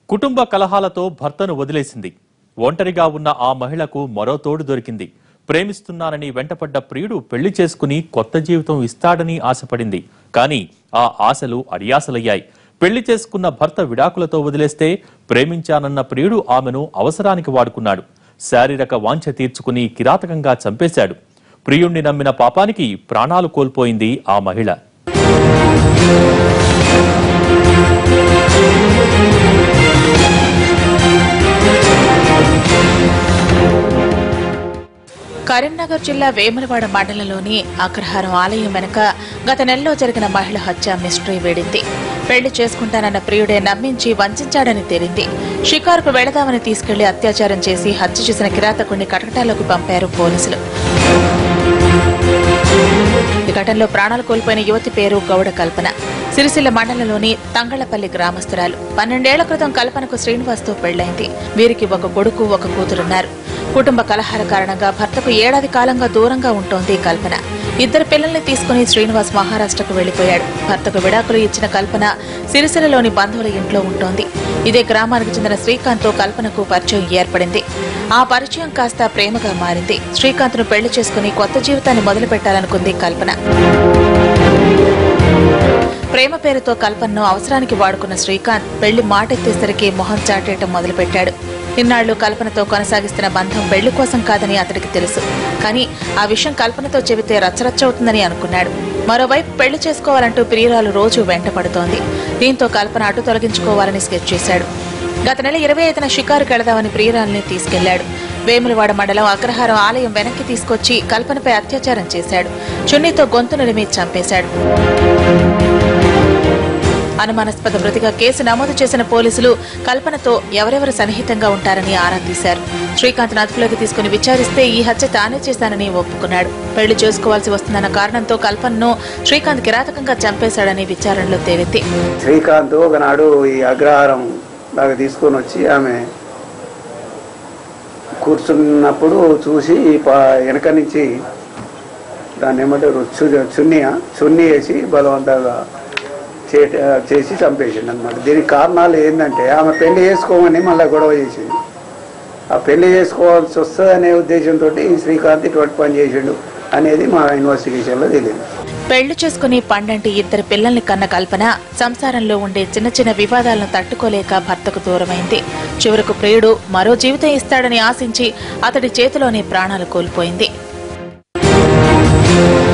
కుటుంబ కలహాలతో భర్తను వదిలేసింది ఒంటరిగా ఉన్న ఆ మహిళకు మరో తోడు దొరికింది ప్రేమిస్తున్నానని వెంటపడ్డ ప్రియుడు పెళ్లి చేసుకుని కొత్త జీవితం ఇస్తాడని ఆశపడింది కానీ ఆ ఆశలు అడియాసలయ్యాయి పెళ్లి చేసుకున్న భర్త విడాకులతో వదిలేస్తే ప్రేమించానన్న ప్రియుడు ఆమెను అవసరానికి వాడుకున్నాడు శారీరక వాంఛ తీర్చుకుని కిరాతకంగా చంపేశాడు ప్రియుణ్ణి నమ్మిన పాపానికి ప్రాణాలు కోల్పోయింది ఆ మహిళ కరీంనగర్ జిల్లా వేములవాడ మండలంలోని అగ్రహారం ఆలయం వెనుక గత నెలలో జరిగిన మహిళ హత్య మిస్టరీ వేడింది పెళ్లి చేసుకుంటానన్న ప్రియుడే నమ్మించి వంచాడని తేలింది షికారుకు వెళదామని తీసుకెళ్లి అత్యాచారం చేసి హత్య చేసిన కిరాతకుడిని కటకటాల్లోకి పంపారు పోలీసులు ఈ ఘటనలో ప్రాణాలు కోల్పోయిన యువతి పేరు గౌడ కల్పన సిరిసిల్ల మండలంలోని తంగళ్లపల్లి గ్రామస్తురాలు పన్నెండేళ్ల క్రితం కల్పనకు శ్రీనివాస్తో పెళ్లైంది వీరికి ఒక కొడుకు ఒక కూతురున్నారు కుటుంబ కలహాల కారణంగా భర్తకు ఏడాది కాలంగా దూరంగా ఉంటోంది కల్పన ఇద్దరు పిల్లల్ని తీసుకుని శ్రీనివాస్ మహారాష్ట్రకు వెళ్లిపోయాడు భర్తకు విడాకులు ఇచ్చిన కల్పన సిరిసిల్లలోని బంధువుల ఇంట్లో ఉంటోంది ఇదే గ్రామానికి చెందిన శ్రీకాంత్తో కల్పనకు పరిచయం ఏర్పడింది ఆ పరిచయం కాస్త ప్రేమగా మారింది శ్రీకాంత్ను పెళ్లి చేసుకుని కొత్త జీవితాన్ని మొదలు పెట్టాలనుకుంది కల్పన ప్రేమ పేరుతో కల్పనను అవసరానికి వాడుకున్న శ్రీకాంత్ పెళ్లి మాటెత్తేసరికి మొహం చాటేయటం మొదలుపెట్టాడు ఇన్నాళ్లు కల్పనతో కొనసాగిస్తున్న బంధం పెళ్లి కోసం కాదని అతడికి తెలుసు కానీ ఆ విషయం కల్పనతో చెబితే రచ్చరచ్చవుతుందని అనుకున్నాడు మరోవైపు పెళ్లి చేసుకోవాలంటూ ప్రియురాలు రోజు వెంటపడుతోంది దీంతో కల్పన అటు తొలగించుకోవాలని స్కెచ్ చేశాడు గత నెల ఇరవై ఐదున షికారుకు వెళదామని ప్రియురాల్ని తీసుకెళ్లాడు వేములవాడ మండలం అగ్రహారం ఆలయం వెనక్కి తీసుకొచ్చి కల్పనపై అత్యాచారం చేశాడు చున్నీతో గొంతు నిలిమి చంపేశాడు అనుమానాస్పద మృతిగా కేసు నమోదు చేసిన పోలీసులు కల్పనతో ఎవరెవరు సన్నిహితంగా ఉంటారని ఆరా తీశారు శ్రీకాంత్ అదుపులోకి తీసుకుని విచారిస్తే ఈ హత్య తానే చేశానని ఒప్పుకున్నాడు పెళ్లి చేసుకోవాల్సి వస్తుందన్న కారణంతో కల్పనను శ్రీకాంత్ కిరాతకంగా చంపేశాడని విచారణలో తేలింది శ్రీకాంత్ ఒకనాడు ఈ అగ్రహారం లాగా తీసుకొని వచ్చి ఆమె కూర్చున్నప్పుడు చూసి ప- వెనక నుంచి దాన్ని ఏమంటారు చు- చున్నీయా చున్నీ వేసి బలవంతంగా చే చేసి చంపేసింది అనమాట దీనికి కారణాలు ఏంటంటే ఆమె పెళ్లి చేసుకోమని మళ్ళీ గొడవ చేసింది ఆ పెళ్లి చేసుకోవాల్సి వస్తుంది అనే ఉద్దేశంతో ఈ శ్రీకాంత్ ఇటువంటి పని చేసిండు అనేది మా ఇన్వెస్టిగేషన్లో తెలియదు పెళ్లి చేసుకుని పండంటి ఇద్దరు పిల్లల్ని కన్న కల్పన సంసారంలో ఉండే చిన్న చిన్న వివాదాలను తట్టుకోలేక భర్తకు దూరమైంది చివరకు ప్రియుడు మరో జీవితం ఇస్తాడని ఆశించి అతడి చేతిలోనే ప్రాణాలు కోల్పోయింది